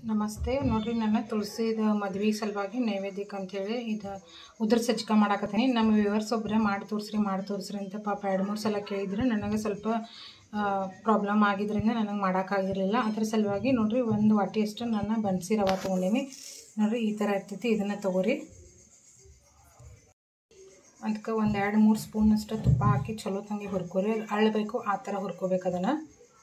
ನಮಸ್ತೆ ನೋಡ್ರಿ ನನ್ನ ತುಳಸಿದ ಮದ್ವೆ ಸಲುವಾಗಿ ನೈವೇದ್ಯಕ್ಕೆ ಅಂತೇಳಿ ಇದು ಉದ್ರ ಸಜ್ಜಿಕ ಮಾಡಾಕತ್ತೀನಿ ನಮ್ಮ ವ್ಯೂವರ್ಸ್ ಒಬ್ಬರೇ ಮಾಡಿ ತೋರಿಸ್ರಿ ಮಾಡಿ ತೋರಿಸ್ರಿ ಅಂತ ಪಾಪ ಎರಡು ಮೂರು ಸಲ ಕೇಳಿದ್ರು ನನಗೆ ಸ್ವಲ್ಪ ಪ್ರಾಬ್ಲಮ್ ಆಗಿದ್ರಿಂದ ನನಗೆ ಮಾಡೋಕ್ಕಾಗಿರಲಿಲ್ಲ ಅದ್ರ ಸಲುವಾಗಿ ನೋಡ್ರಿ ಒಂದು ವಾಟಿಯಷ್ಟು ನಾನು ಬನ್ಸಿ ರವೆ ತೊಗೊಂಡೀನಿ ನೋಡ್ರಿ ಈ ಥರ ಇರ್ತೈತಿ ಇದನ್ನು ತೊಗೋರಿ ಅದಕ್ಕೆ ಒಂದು ಎರಡು ಮೂರು ಸ್ಪೂನಷ್ಟು ತುಪ್ಪ ಹಾಕಿ ಚಲೋ ತಂಗಿ ಹುರ್ಕೋರಿ ಅದು ಅಳ್ಳಬೇಕು ಆ ಥರ ಹುರ್ಕೋಬೇಕು ಅದನ್ನು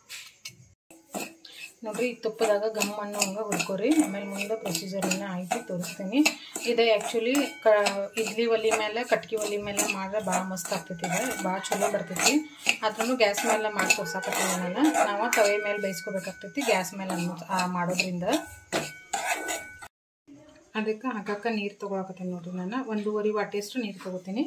ನೋಡ್ರಿ ಈ ತುಪ್ಪದಾಗ ಗಮ್ ಅನ್ನೋ ಹಂಗೆ ಹುರ್ಕೋರಿ ಆಮೇಲೆ ಮುಂದೆ ಪ್ರೊಸೀಜರನ್ನ ಆಯ್ತು ತೋರಿಸ್ತೀನಿ ಇದು ಆ್ಯಕ್ಚುಲಿ ಕ ಇಡ್ಲಿ ಒಲಿ ಮೇಲೆ ಕಟ್ಗೆ ಒಲಿ ಮೇಲೆ ಮಾಡಿದ್ರೆ ಭಾಳ ಮಸ್ತ್ ಆಗ್ತೈತಿ ಇದು ಭಾಳ ಚಲೋ ಬರ್ತೈತಿ ಆದ್ರೂ ಗ್ಯಾಸ್ ಮೇಲೆ ಮಾಡಿ ತೋರ್ಸಾಕತ್ತೀನಿ ನಾನು ನಾವು ತವೆ ಮೇಲೆ ಬೇಯಿಸ್ಕೋಬೇಕಾಗ್ತೈತಿ ಗ್ಯಾಸ್ ಮೇಲೆ ಅನ್ನೋ ಮಾಡೋದ್ರಿಂದ ಅದಕ್ಕೆ ಹಾಕಕ್ಕೆ ನೀರು ತೊಗೊಳಕತ್ತೀನಿ ನೋಡ್ರಿ ನಾನು ಒಂದೂವರೆ ವಾಟಿಯಷ್ಟು ನೀರು ತೊಗೋತೀನಿ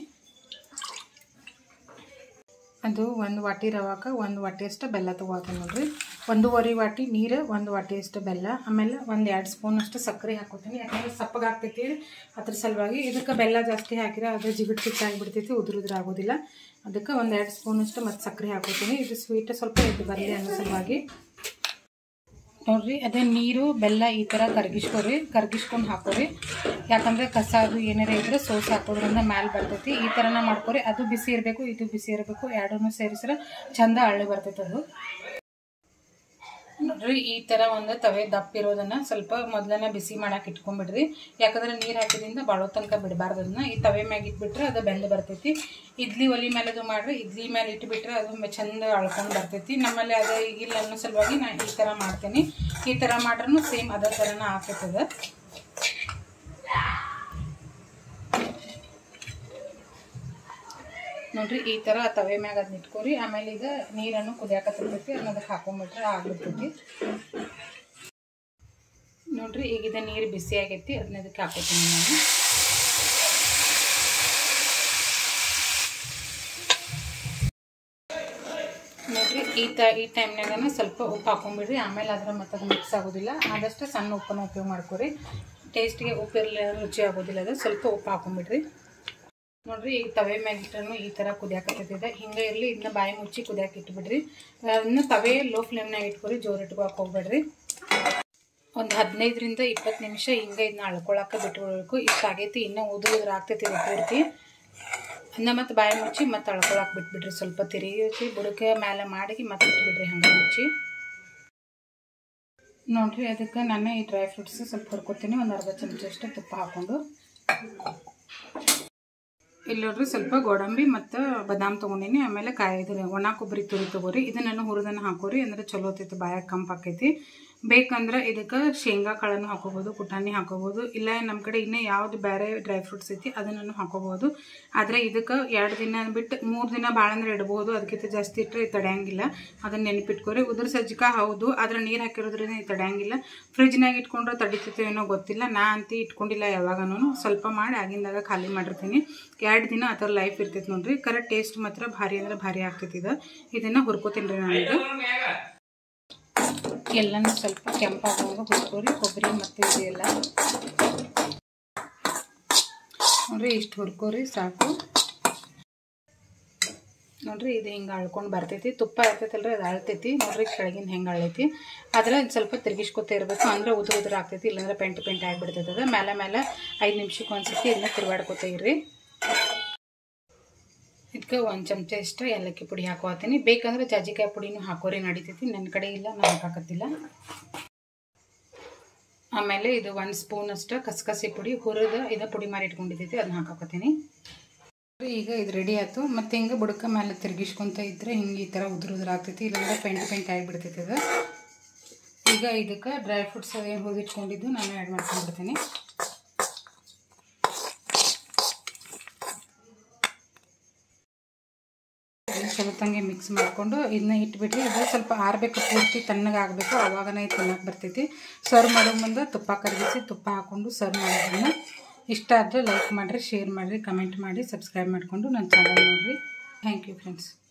ಅದು ಒಂದು ವಾಟಿ ರವಾಕ ಒಂದು ವಾಟಿಯಷ್ಟು ಬೆಲ್ಲ ತೊಗೊಳ್ತೀನಿ ನೋಡ್ರಿ ಒಂದೂವರೆ ವಾಟಿ ನೀರು ಒಂದು ವಾಟಿಯಷ್ಟು ಬೆಲ್ಲ ಆಮೇಲೆ ಒಂದು ಎರಡು ಸ್ಪೂನಷ್ಟು ಸಕ್ಕರೆ ಹಾಕೋತೀನಿ ಯಾಕಂದ್ರೆ ಸಪ್ಪಗಾಗ್ತೈತಿ ಅದ್ರ ಸಲುವಾಗಿ ಇದಕ್ಕೆ ಬೆಲ್ಲ ಜಾಸ್ತಿ ಹಾಕಿದ್ರೆ ಅದು ಜಿಗಿಟ್ ಜಿಗಿಟಾಗಿಬಿಡ್ತೈತಿ ಉದುರು ಉದುರು ಆಗೋದಿಲ್ಲ ಅದಕ್ಕೆ ಒಂದು ಎರಡು ಸ್ಪೂನಷ್ಟು ಮತ್ತು ಸಕ್ಕರೆ ಹಾಕೋತೀನಿ ಇದು ಸ್ವೀಟ್ ಸ್ವಲ್ಪ ಎದ್ದು ಬರಲಿ ಅನ್ನೋ ಸಲುವಾಗಿ ನೋಡ್ರಿ ಅದೇ ನೀರು ಬೆಲ್ಲ ಈ ಥರ ಕರಗಿಸ್ಕೊರಿ ಕರಗಿಸ್ಕೊಂಡು ಹಾಕೋರಿ ಯಾಕಂದರೆ ಕಸ ಅದು ಏನಾರ ಇದ್ರೆ ಸೋಸ್ ಹಾಕೋದ್ರಿಂದ ಮ್ಯಾಲೆ ಬರ್ತೈತಿ ಈ ಥರನ ಮಾಡ್ಕೊರಿ ಅದು ಬಿಸಿ ಇರಬೇಕು ಇದು ಬಿಸಿ ಇರಬೇಕು ಎರಡನ್ನೂ ಸೇರಿಸಿದ್ರೆ ಚಂದ ಅಳ್ಳು ಬರ್ತೈತೆ ಅದು ನೋಡ್ರಿ ಈ ಥರ ಒಂದು ತವೆ ದಪ್ಪ ಇರೋದನ್ನ ಸ್ವಲ್ಪ ಮೊದಲನೇ ಬಿಸಿ ಮಾಡಕ್ಕೆ ಇಟ್ಕೊಂಡ್ಬಿಡ್ರಿ ಯಾಕಂದ್ರೆ ನೀರು ಹಾಕಿದ್ರಿಂದ ಬಾಳೋ ತನಕ ಬಿಡಬಾರ್ದು ಅದನ್ನ ಈ ತವೆ ಮ್ಯಾಗ ಇಟ್ಬಿಟ್ರೆ ಅದು ಬೆಂದು ಬರ್ತೈತಿ ಇಡ್ಲಿ ಒಲಿ ಮೇಲೆ ಅದು ಮಾಡ್ರಿ ಇಡ್ಲಿ ಮೇಲೆ ಇಟ್ಬಿಟ್ರೆ ಅದು ಚಂದ ಅಳ್ಕೊಂಡು ಬರ್ತೈತಿ ನಮ್ಮಲ್ಲಿ ಅದು ಇಲ್ಲ ಅನ್ನೋ ಸಲುವಾಗಿ ನಾನು ಈ ಥರ ಮಾಡ್ತೀನಿ ಈ ಥರ ಮಾಡ್ರೂ ಸೇಮ್ ಅದೇ ಥರನ ಆಗ್ತೈತದ ನೋಡ್ರಿ ಈ ಥರ ತವೆ ಮ್ಯಾಗ ಅದನ್ನ ಇಟ್ಕೊರಿ ಆಮೇಲೆ ಈಗ ನೀರನ್ನು ಕುದಿಯಾಕತ್ತಿರ್ತೈತಿ ಅದನ್ನ ಅದಕ್ಕೆ ಹಾಕೊಂಡ್ಬಿಟ್ರೆ ಆಗ್ಬಿಡ್ತೈತಿ ನೋಡ್ರಿ ಈಗ ಇದು ನೀರು ಬಿಸಿ ಆಗೈತಿ ಅದನ್ನ ಅದಕ್ಕೆ ಹಾಕೋತೀನಿ ನಾನು ನೋಡ್ರಿ ಈ ತ ಈ ಟೈಮ್ನಾಗನ ಸ್ವಲ್ಪ ಉಪ್ಪು ಹಾಕೊಂಡ್ಬಿಡ್ರಿ ಆಮೇಲೆ ಅದ್ರ ಮತ್ತೆ ಅದು ಮಿಕ್ಸ್ ಆಗೋದಿಲ್ಲ ಆದಷ್ಟು ಸಣ್ಣ ಉಪ್ಪನ್ನು ಉಪಯೋಗ ಮಾಡ್ಕೊರಿ ಟೇಸ್ಟಿಗೆ ಉಪ್ಪು ಇರಲಿಲ್ಲ ರುಚಿ ಆಗೋದಿಲ್ಲ ಅದು ಸ್ವಲ್ಪ ಉಪ್ಪು ಹಾಕೊಂಡ್ಬಿಡ್ರಿ ನೋಡ್ರಿ ಈಗ ತವೆ ಮ್ಯಾಗಿಟ್ರೂ ಈ ಥರ ಕುದಿಯಾಕತ್ತಿದೆ ಹಿಂಗೆ ಇರಲಿ ಇದನ್ನ ಬಾಯಿ ಮುಚ್ಚಿ ಕುದಿಯಾಕ ಇಟ್ಬಿಡ್ರಿ ಅದನ್ನ ತವೆ ಲೋ ಫ್ಲೇಮ್ನಾಗ ಇಟ್ಕೊರಿ ಜೋರು ಇಟ್ಕೊಳಕ್ಕೆ ಹೋಗ್ಬೇಡ್ರಿ ಒಂದು ಹದಿನೈದರಿಂದ ಇಪ್ಪತ್ತು ನಿಮಿಷ ಹಿಂಗೆ ಇದನ್ನ ಅಳ್ಕೊಳಕ್ಕೆ ಬಿಟ್ಬಿಡ್ಬೇಕು ಇಷ್ಟು ಆಗೈತಿ ಇನ್ನೂ ಉದುರು ಉದುರು ಆಗ್ತೈತಿ ಇದು ಪೂರ್ತಿ ಅದನ್ನ ಮತ್ತು ಬಾಯಿ ಮುಚ್ಚಿ ಮತ್ತು ಅಳ್ಕೊಳಕ್ಕೆ ಬಿಟ್ಬಿಡ್ರಿ ಸ್ವಲ್ಪ ತಿರುಗಿ ಬುಡಕ್ಕೆ ಮೇಲೆ ಮಾಡಿ ಮತ್ತೆ ಇಟ್ಬಿಡ್ರಿ ಹಂಗೆ ಮುಚ್ಚಿ ನೋಡ್ರಿ ಅದಕ್ಕೆ ನಾನು ಈ ಡ್ರೈ ಫ್ರೂಟ್ಸ್ ಸ್ವಲ್ಪ ಹುರ್ಕೊತೀನಿ ಒಂದು ಅರ್ಧ ಚಮಚಷ್ಟು ತುಪ್ಪ ಹಾಕ್ಕೊಂಡು ಇಲ್ಲಿ ನೋಡ್ರಿ ಸ್ವಲ್ಪ ಗೋಡಂಬಿ ಮತ್ತು ಬಾದಾಮ್ ತೊಗೊಂಡಿನಿ ಆಮೇಲೆ ಕಾಯಿ ಇದು ಒಣ ಕೊಬ್ಬರಿ ತುರಿ ತೊಗೋರಿ ಇದನ್ನು ಹುರಿದನ್ನು ಹಾಕೋರಿ ಅಂದ್ರೆ ಚಲೋ ಆಗ್ತೈತಿ ಬಾಯಾಗ ಕಂಪ್ ಆಕೈತಿ ಬೇಕಂದ್ರೆ ಇದಕ್ಕೆ ಶೇಂಗಾ ಕಾಳನ್ನು ಹಾಕೋಬೋದು ಪುಟಾಣಿ ಹಾಕೋಬೋದು ಇಲ್ಲ ನಮ್ಮ ಕಡೆ ಇನ್ನೂ ಯಾವ್ದು ಬೇರೆ ಡ್ರೈ ಫ್ರೂಟ್ಸ್ ಐತಿ ಅದನ್ನು ಹಾಕೋಬೋದು ಆದರೆ ಇದಕ್ಕೆ ಎರಡು ದಿನ ಬಿಟ್ಟು ಮೂರು ದಿನ ಭಾಳ ಅಂದ್ರೆ ಇಡ್ಬೋದು ಅದಕ್ಕಿಂತ ಜಾಸ್ತಿ ಇಟ್ಟರೆ ತಡೆಯಂಗಿಲ್ಲ ಅದನ್ನು ನೆನಪಿಟ್ಕೊರಿ ಉದುರು ಸಜ್ಜಿಕ ಹೌದು ಆದ್ರೆ ನೀರು ಹಾಕಿರೋದ್ರಿಂದ ಇದು ತಡೆಯಂಗಿಲ್ಲ ಫ್ರಿಜ್ನಾಗ ಇಟ್ಕೊಂಡ್ರೆ ತಡಿತೈತೆ ಏನೋ ಗೊತ್ತಿಲ್ಲ ನಾ ಅಂತ ಇಟ್ಕೊಂಡಿಲ್ಲ ಯಾವಾಗನೂ ಸ್ವಲ್ಪ ಮಾಡಿ ಆಗಿಂದಾಗ ಖಾಲಿ ಮಾಡಿರ್ತೀನಿ ಎರಡು ದಿನ ಆ ಥರ ಲೈಫ್ ಇರ್ತೈತೆ ನೋಡ್ರಿ ಕರೆಕ್ಟ್ ಟೇಸ್ಟ್ ಮಾತ್ರ ಭಾರಿ ಅಂದ್ರೆ ಭಾರಿ ಆಗ್ತೈತಿ ಇದು ಇದನ್ನು ಹುರ್ಕೋತೀನಿ ರೀ ನಾನೀಗ ಎಲ್ಲನೂ ಸ್ವಲ್ಪ ಕೆಂಪಾಗುವಾಗ ಹುರ್ಕೋರಿ ಕೊಬ್ಬರಿ ಮತ್ತು ಇದೆಲ್ಲ ನೋಡ್ರಿ ಇಷ್ಟು ಹುರ್ಕೋರಿ ಸಾಕು ನೋಡ್ರಿ ಇದು ಹಿಂಗೆ ಅಳ್ಕೊಂಡು ಬರ್ತೈತಿ ತುಪ್ಪ ಇರ್ತೈತಲ್ರಿ ಅದು ಅಳ್ತೈತಿ ನೋಡ್ರಿ ಕೆಳಗಿನ ಹೆಂಗೆ ಅಳ್ಳೈತಿ ಆದ್ರೆ ಸ್ವಲ್ಪ ತಿರುಗಿಸ್ಕೊತಾ ಇರಬೇಕು ಅಂದ್ರೆ ಉದುರು ಉದುರು ಆಗ್ತೈತಿ ಇಲ್ಲಾಂದ್ರೆ ಪೆಂಟು ಪೆಂಟ್ ಆಗಿಬಿಡ್ತೈತೆ ಅದು ಮೇಲೆ ಮೇಲೆ ಐದು ನಿಮಿಷಕ್ಕೆ ಒಂದ್ಸತಿ ಇದನ್ನ ತಿರುಗಾಡ್ಕೊತಾ ಇರ್ರಿ ಇದಕ್ಕೆ ಒಂದು ಚಮಚ ಇಷ್ಟು ಏಲಕ್ಕಿ ಪುಡಿ ಹಾಕೋತೀನಿ ಬೇಕಂದ್ರೆ ಜಾಜಿಕಾಯಿ ಪುಡಿನೂ ಹಾಕೋರಿ ನಡಿತೈತಿ ನನ್ನ ಕಡೆ ಇಲ್ಲ ನಾನು ಹಾಕಾಕತ್ತಿಲ್ಲ ಆಮೇಲೆ ಇದು ಒಂದು ಸ್ಪೂನ್ ಅಷ್ಟು ಕಸಕಸಿ ಪುಡಿ ಹುರಿದ ಇದು ಪುಡಿ ಮಾಡಿ ಇಟ್ಕೊಂಡಿದ್ದೈತಿ ಅದನ್ನ ಹಾಕಾಕತ್ತೀನಿ ಈಗ ಇದು ರೆಡಿ ಆಯ್ತು ಮತ್ತು ಹಿಂಗೆ ಬುಡಕ ಮೇಲೆ ತಿರುಗಿಸ್ಕೊತ ಇದ್ರೆ ಹಿಂಗೆ ಈ ಥರ ಉದುರು ಉದುರು ಆಗ್ತೈತಿ ಇಲ್ಲಾಂದ್ರೆ ಪೆಂಟ್ ಪೆಂಟ್ ಆಗಿಬಿಡ್ತೈತಿ ಅದು ಈಗ ಇದಕ್ಕೆ ಡ್ರೈ ಫ್ರೂಟ್ಸ್ ಅದೇನು ಹೋಗಿಟ್ಕೊಂಡಿದ್ದು ನಾನು ಆ್ಯಡ್ ಮಾಡ್ಕೊಂಡ್ಬಿಡ್ತೀನಿ ಚಲೋ ತಂಗೆ ಮಿಕ್ಸ್ ಮಾಡಿಕೊಂಡು ಇದನ್ನ ಇಟ್ಬಿಟ್ರಿ ಇದು ಸ್ವಲ್ಪ ಆರಬೇಕು ಪೂರ್ತಿ ತಣ್ಣಗೆ ಆಗಬೇಕು ಅವಾಗನೇ ತಿನ್ನಕ್ಕೆ ಬರ್ತೈತಿ ಸರ್ವ್ ಮಾಡೋ ಮುಂದೆ ತುಪ್ಪ ಕರಗಿಸಿ ತುಪ್ಪ ಹಾಕ್ಕೊಂಡು ಸರ್ವ್ ಮಾಡೋದನ್ನ ಇಷ್ಟ ಆದರೆ ಲೈಕ್ ಮಾಡಿರಿ ಶೇರ್ ಮಾಡಿರಿ ಕಮೆಂಟ್ ಮಾಡಿ ಸಬ್ಸ್ಕ್ರೈಬ್ ಮಾಡಿಕೊಂಡು ನನ್ನ ಚಾನಲ್ ನೋಡಿರಿ ಥ್ಯಾಂಕ್ ಯು ಫ್ರೆಂಡ್ಸ್